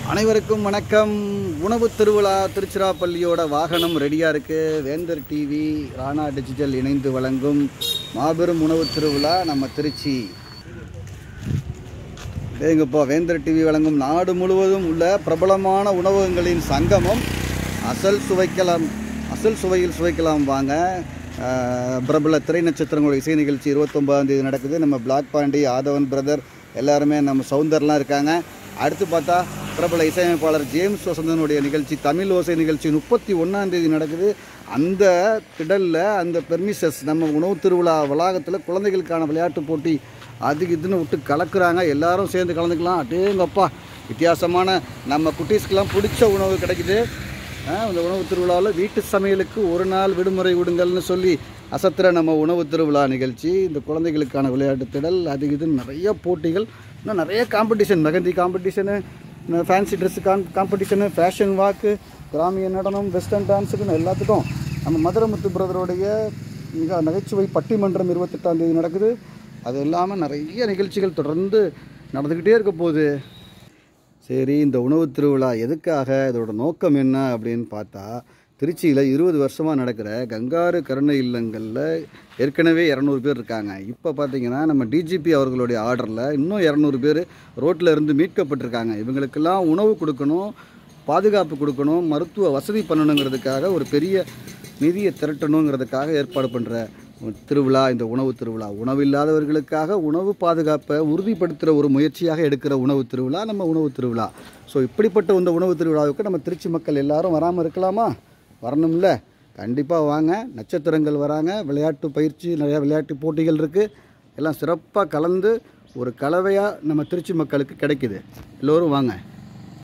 அனைவருக்கும் வணக்கம் உணவு திருவிழா திருச்சிராப்பள்ளியோட வாகனம் ரெடியாக இருக்குது வேந்தர் டிவி ராணா டிஜிட்டல் இணைந்து வழங்கும் மாபெரும் உணவு திருவிழா நம்ம திருச்சி ஏங்கப்பா வேந்தர் டிவி வழங்கும் நாடு முழுவதும் உள்ள பிரபலமான உணவகங்களின் சங்கமம் அசல் சுவைக்கலாம் அசல் சுவையில் சுவைக்கலாம் வாங்க அஹ், பிரபல திரை நட்சத்திரங்களோட இசை நிகழ்ச்சி இருபத்தொம்பதாம் தேதி நடக்குது நம்ம பிளாக் பாண்டி ஆதவன் பிரதர் எல்லாருமே நம்ம சவுந்தர்லாம் இருக்காங்க அடுத்து பார்த்தா பிரபல இசையமைப்பாளர் ஜேம்ஸ் வசந்தனுடைய நிகழ்ச்சி தமிழ் ஓசை நிகழ்ச்சி முப்பத்தி ஒன்றாம் தேதி நடக்குது அந்த திடலில் அந்த பெர்மிசஸ் நம்ம உணவு திருவிழா வளாகத்தில் குழந்தைகளுக்கான விளையாட்டு போட்டி அதுக்கு இதுன்னு விட்டு கலக்குறாங்க எல்லாரும் சேர்ந்து கலந்துக்கலாம் அடேங்கப்பா வித்தியாசமான நம்ம குட்டீஸ்க்கெல்லாம் பிடிச்ச உணவு கிடைக்குது ஆ, இந்த உணவு திருவிழாவில் வீட்டு சமையலுக்கு ஒரு நாள் விடுமுறை விடுங்கள்னு சொல்லி அசத்துற நம்ம உணவு திருவிழா நிகழ்ச்சி இந்த குழந்தைகளுக்கான விளையாட்டு திடல் அது இதுன்னு நிறைய போட்டிகள் இன்னும் நிறைய competition mehndi competition fancy dress காம் காம்படிஷனு ஃபேஷன் வாக்கு கிராமிய நடனம் வெஸ்டர்ன் டான்ஸுக்குன்னு எல்லாத்துக்கும் நம்ம மதுரமுத்து பிரதருடைய மிக நகைச்சுவை பட்டிமன்றம் இருபத்தெட்டாம் தேதி நடக்குது அது இல்லாமல் நிறைய நிகழ்ச்சிகள் தொடர்ந்து நடந்துக்கிட்டே இருக்க போகுது சரி இந்த உணவு திருவிழா எதுக்காக இதோட நோக்கம் என்ன அப்படின்னு பார்த்தா திருச்சியில் இருபது வருஷமாக நடக்கிற கங்காரு கருணை இல்லங்களில் ஏற்கனவே இரநூறு பேர் இருக்காங்க இப்போ பார்த்தீங்கன்னா நம்ம டிஜிபி அவர்களுடைய ஆர்டரில் இன்னும் இரநூறு பேர் ரோட்டில் இருந்து மீட்கப்பட்டிருக்காங்க இவங்களுக்கெல்லாம் உணவு கொடுக்கணும் பாதுகாப்பு கொடுக்கணும் மருத்துவ வசதி பண்ணணுங்கிறதுக்காக ஒரு பெரிய நிதியை திரட்டணுங்கிறதுக்காக ஏற்பாடு பண்ணுற திருவிழா இந்த உணவு திருவிழா உணவு இல்லாதவர்களுக்காக உணவு பாதுகாப்பை உறுதிப்படுத்துகிற ஒரு முயற்சியாக எடுக்கிற உணவு திருவிழா நம்ம உணவு திருவிழா ஸோ இப்படிப்பட்ட இந்த உணவு திருவிழாவுக்கு நம்ம திருச்சி மக்கள் எல்லாரும் வராமல் இருக்கலாமா வரணும்ல கண்டிப்பாக வாங்க நட்சத்திரங்கள் வராங்க விளையாட்டு பயிற்சி நிறையா விளையாட்டு போட்டிகள் இருக்குது எல்லாம் சிறப்பாக கலந்து ஒரு கலவையாக நம்ம திருச்சி மக்களுக்கு கிடைக்குது எல்லோரும் வாங்க